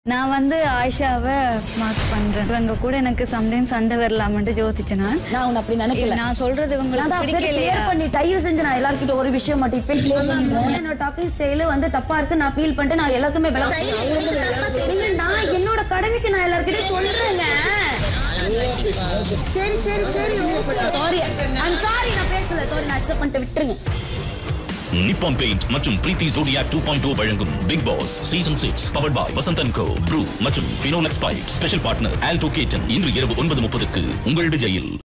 நான் வந்து ஆயிஷாவை ஸ்மார்ட் பண்றேன் இவங்க கூட எனக்கு சம்டைம்ஸ் சண்டை வரலாம்னு யோசிச்சேன் நான் நான் உன்னை அப்படி நினைக்கல நான் சொல்றது நான் உங்களுக்கு தான் அப்படியே பிடிக்கலையா clear பண்ணி தயவு செஞ்சு நான் எல்லார்கிட்ட ஒரு விஷயம் மட்டும் இப்ப clear பண்ணிடுறேன். என்னோட டாக்கிங் ஸ்டைல் வந்து தப்பா இருக்கு நான் ஃபீல் பண்ணிட்டு நான் எல்லாத்துக்குமே விளக்கம் நான் என்னோட கடமைக்கு நான் எல்லார்கிட்டயும் சொல்றேங்க சரி சரி சரி ஓகே சாரி ஐம் சாரி நான் பேசல சாரி நான் அக்செப்ட் பண்ணிட்டு விட்டுருங்க நிப்பான் பெயிண்ட் மற்றும் பிரீத்தி ஜோடியா டூ பாயிண்ட் வழங்கும் Bigg Boss season six powered by Vasanthan co Bru மற்றும் பினோலெக்ஸ் பைப் ஸ்பெஷல் பார்ட்னர் ஆல்டோ கேட்டன் இன்று இரவு ஒன்பது முப்பதுக்கு உங்கள் விஜயில்